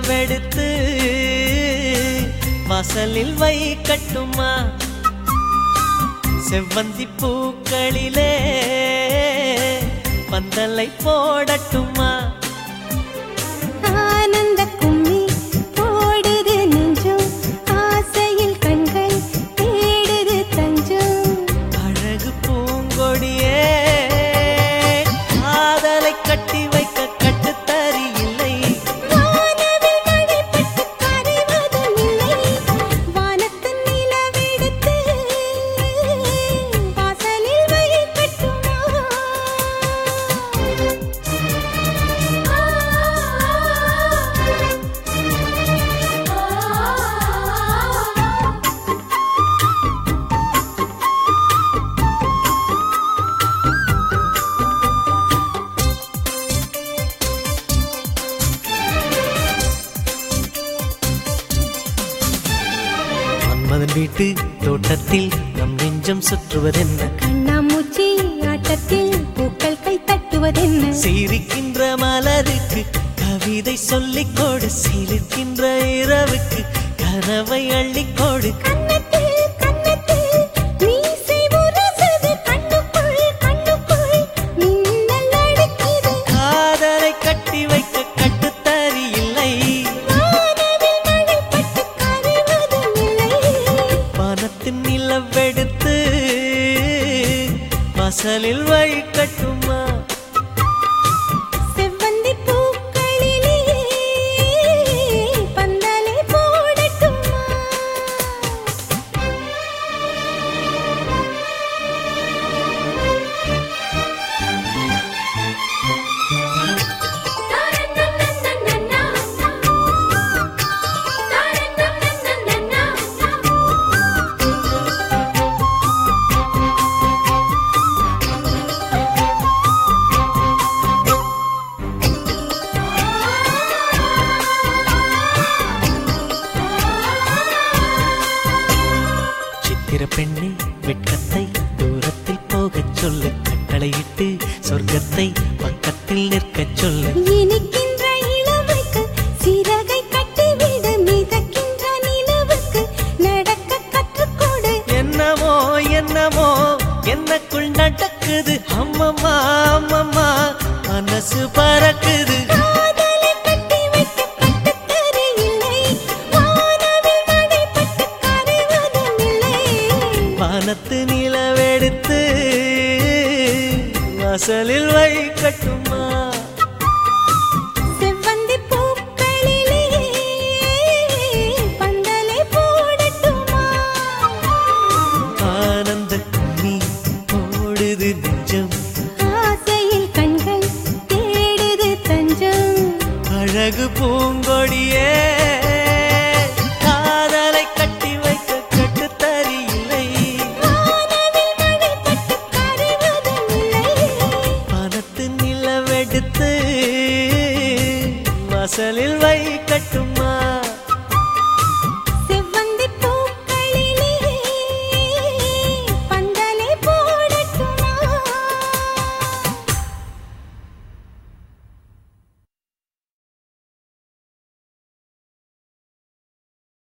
நிலவெடுத்து வாசலில் வை கட்டுமா செவ்வந்தி பூக்களிலே பந்தலை போடட்டுமா ஆனந்த கும்மி போடுது நெஞ்சம் ஆசையில் கண்கள் தேடுது தஞ்சம் அழகு பூங்கொடியே காதலை கட்டி வைக்க கட்டுத்தறி இல்லை வானவில் நடைபட்டு கரைவதும் இல்லை வானத்தின் நிலவெடுத்து வாசலில் வை கட்டுமா மன்மதன் வீட்டு தோட்டத்தில் நம் நெஞ்சம் சுற்றுவதென்ன கண்ணாமூச்சி ஆட்டத்தில் பூக்கள் கை தட்டுவதென்ன சிரிக்கின்ற மலருக்கு கவிதை சொல்லிக் கொடு சிரிக்கின்ற இரவுக்கு கனவை அள்ளிக்கொடு கன்னத்தில் கன்னத்தில் மீசை உரசுது கண்ணுக்குள் கண்ணுக்குள் மின்னல் அடிக்குது காதலை கட்டி வைக்க கட்டுத்தறி இல்லை வானவில் நடைபட்டு கரைவதும் இல்லை வானத்தின் நிலவெடுத்து வாசலில் வழி கட்டுமா செவ்வந்தி பூக்களிலே பந்தலை போடட்டுமா சித்திர பெண்ணே வெட்கத்தை தூரத்தில் போகச் சொல்லு கட்டளையிட்டு சொர்க்கத்தை பக்கத்தில் நிற்கச் சொல்லு இனிக்கின்ற இளமைக்கு சிறகை கட்டிவிடு மிதக்கின்ற நிலவுக்கு நடக்க கற்றுக்கொடு என்னமோ என்னமோ என்னக்குள் நடக்குது அம்மம்மா அம்மம்மா மனசு பறக்குது காதலை கட்டி வைக்க கட்டுத்தறி இல்லை வானவில் நடைபட்டு கரைவதும் இல்லை வானத்து நிலவெடுத்து வாசலில் வை கட்டும்